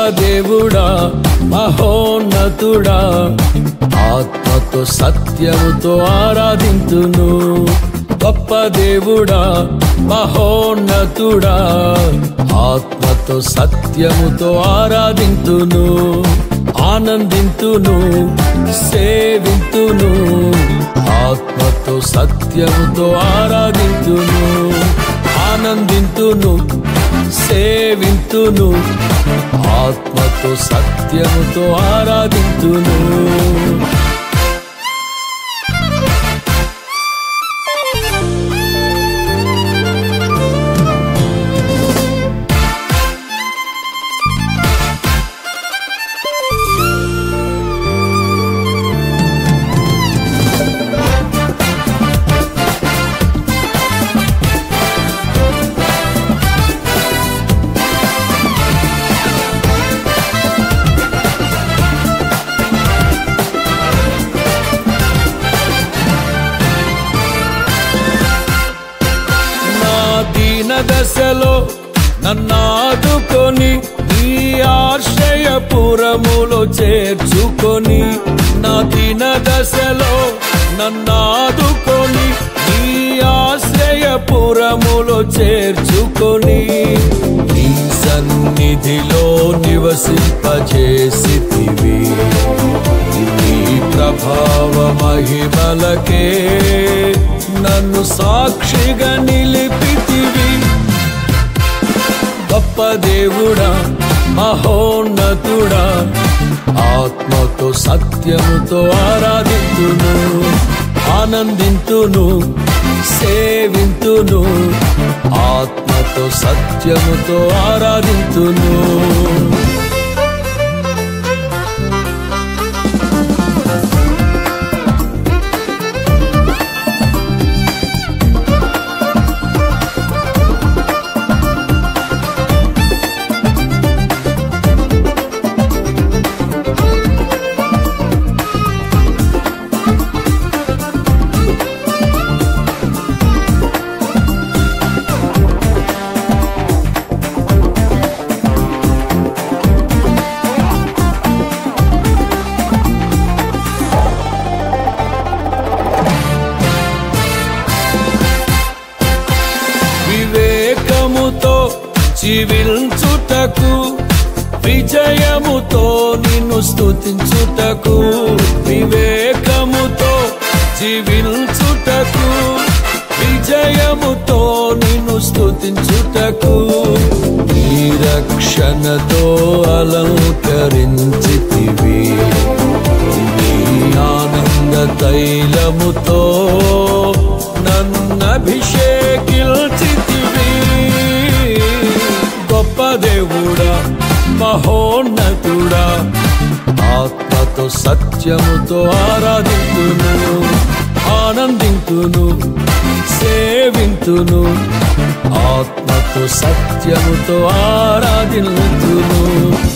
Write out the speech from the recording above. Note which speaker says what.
Speaker 1: దేవుడా మహోన్నతుడా ఆత్మతో సత్యముతో ఆరాధింతును గొప్ప దేవుడా మహోన్నతుడా ఆత్మతో సత్యముతో ఆరాధింతును ఆనందింతును సేవింతును ఆత్మతో సత్యముతో ఆరాధింతును ఆనందింతును సేవింతును ఆత్మతో సత్యముతో ఆరాధింతును నా దీన దశలో నన్నాదుకొని నీ ఆశ్రయపురములో చేర్చుకొని నా దీన దశలో నన్నాదుకొని నీ ఆశ్రయపురములో చేర్చుకొని నీ సన్నిధిలో నివసింపజేసితివి నీ ప్రభావ మహిమలకే నన్ను సాక్షిగా నిలిపితివి గొప్ప దేవుడా మహోన్నతుడా ఆత్మతో సత్యముతో ఆరాధింతును ఆనందింతును సేవింతును ఆత్మతో సత్యముతో ఆరాధింతును వివేకముతో జీవించుటకు విజయముతో నిన్ను స్తుతించుటకు వివేకముతో జీవించుటకు విజయముతో నిన్ను స్తుతించుటకు నీ రక్షణతో అలంకరించితివి నీ ఆనంద తైలముతో నన్నభిషేకిల్చితివి గొప్ప దేవుడా మహోన్నతుడా ఆత్మతో సత్యముతో ఆరాధింతును ఆనందింతును సేవింతును ఆత్మతో సత్యముతో ఆరాధింతును